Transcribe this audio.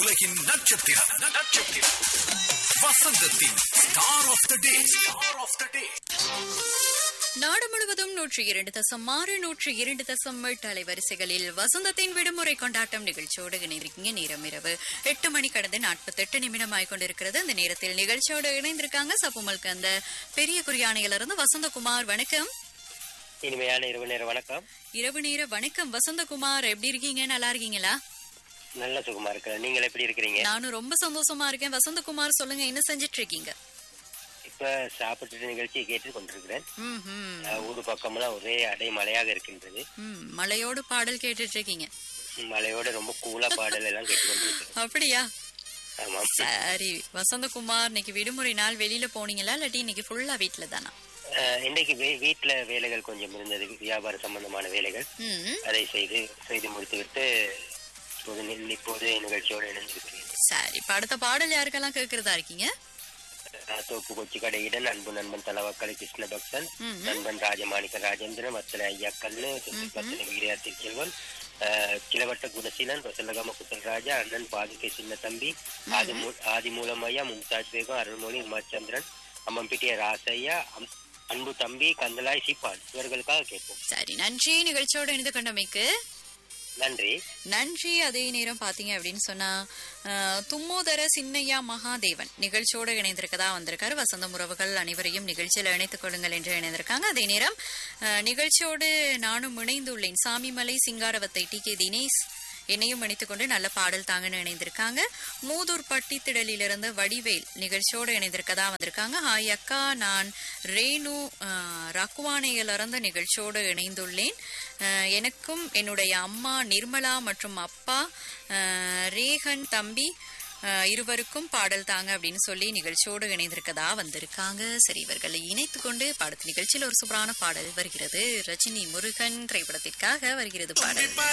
உலகின் நட்சத்திரம் நட்சத்திரம் வசந்தத்தின் star of the day star of the day நாடு முழுவதும் நூற்றி இரண்டு தசம் ஆறு நூற்றி இரண்டு தசம் எட்டு அலைவரிசைகளில் வசந்தத்தின் விடுமுறை கொண்டாட்டம் நிகழ்ச்சியோடு இணைந்திருக்கீங்க நேரம் இரவு எட்டு மணி கடந்து நாற்பத்தெட்டு நிமிடம் ஆகிக்கொண்டிருக்கிறது அந்த நேரத்தில் நிகழ்ச்சியோடு இணைந்திருக்காங்க சப்புமல்க்கு அந்த பெரிய குறியானையிலிருந்து வசந்தகுமார் வணக்கம் இனிமையான இரவு நேர வணக்கம் இரவு நேர வணக்கம் வசந்தகுமார் எப்படி இருக்கீங்க நல்லா இருக்கீங்களா நல்ல சுகமா இருக்கிறேன் நீங்கள் எப்படி இருக்கிறீங்க நானும் ரொம்ப சந்தோஷமா இருக்கேன் வசந்தகுமார் சொல்லுங்க என்ன செஞ்சிட்டு இருக்கீங்க இப்ப சாப்பிட்டு நிகழ்ச்சியை கேட்டு கொண்டிருக்கிறேன் ம் ம் அஹ், ஊரு பக்கமெல்லாம் ஒரே அடை மழையாக இருக்கின்றது ம் மலையோடு பாடல் கேட்டுட்டு இருக்கீங்க மழையோட ரொம்ப கூலா பாடல் எல்லாம் கேட்டு கொண்டிருக்கிறேன் அப்படியா ஆமாம் சரி வசந்தகுமார் இன்னைக்கு விடுமுறை நாள் வெளியில போனீங்களா இல்லாட்டி இன்னைக்கு ஃபுல்லா வீட்ல தானா அஹ், இன்றைக்கு வீ- வீட்டுல வேலைகள் கொஞ்சம் இருந்தது வியாபார சம்பந்தமான வேலைகள் ம் அதை செய்து செய்து முடித்துவிட்டு இப்போது நி- இப்போது நிகழ்ச்சியோடு இணைந்திருக்கிறேன் சரி இப்ப அடுத்த பாடல் யாருக்கெல்லாம் கேட்கறதா இருக்கீங்க அஹ், தோப்பு கொச்சி கடையிடன் அன்பு நண்பன் தலவக்கலை கிருஷ்ண பக்தன் ம் நண்பன் ராஜமாணிக்க ராஜேந்திரன் வத்தல ஐயா கல்லு பத்தனை வீரியா திருச்செல்வன் அஹ், கிழவட்ட குணசீலன் ரொசலகாம குசல்ராஜா அண்ணன் பாதுகை சின்ன தம்பி ஆதி மூ- ஆதி மூலமையா மும்தாஜ் பேகம் அருள்மொழி உமாச்சந்திரன் அம்மம்பிட்டிய ராசையா அம்- அன்பு தம்பி கந்தலாய் சிப்பான் இவர்களுக்காக கேட்போம் சரி நன்றி நிகழ்ச்சியோட இணைந்து கொண்டமைக்கு நன்றி நன்றி அதே நேரம் பாத்தீங்க அப்படின்னு சொன்னா அஹ், தும்மோதர சின்னையா மகாதேவன் நிகழ்ச்சியோட இணைந்திருக்கதா வந்திருக்காரு வசந்தம் உறவுகள் அனைவரையும் நிகழ்ச்சியில் இணைத்துக் கொள்ளுங்கள் என்று இணைந்திருக்காங்க அதே நேரம் அஹ், நிகழ்ச்சியோடு நானும் இணைந்துள்ளேன் சாமிமலை சிங்காரவத்தை டி கே தினேஷ் என்னையும் இணைத்துக் கொண்டு நல்ல பாடல் தாங்கன்னு இணைந்திருக்காங்க மூதூர் பட்டித்திடலிலிருந்து வடிவேல் நிகழ்ச்சியோடு இணைந்திருக்கதா வந்திருக்காங்க ஹாய் அக்கா நான் ரேணு அஹ், ரக்குவானையிலிருந்து நிகழ்ச்சியோடு இணைந்துள்ளேன் அஹ், எனக்கும் என்னுடைய அம்மா நிர்மலா மற்றும் அப்பா அஹ், ரேகன் தம்பி அஹ், இருவருக்கும் பாடல் தாங்க அப்படின்னு சொல்லி நிகழ்ச்சியோடு இணைந்திருக்கதா வந்திருக்காங்க சரி இவர்களை இணைத்துக் கொண்டு பாடத்து நிகழ்ச்சியில் ஒரு சூப்பரான பாடல் வருகிறது ரஜினி முருகன் திரைப்படத்திற்காக வருகிறது பாடல்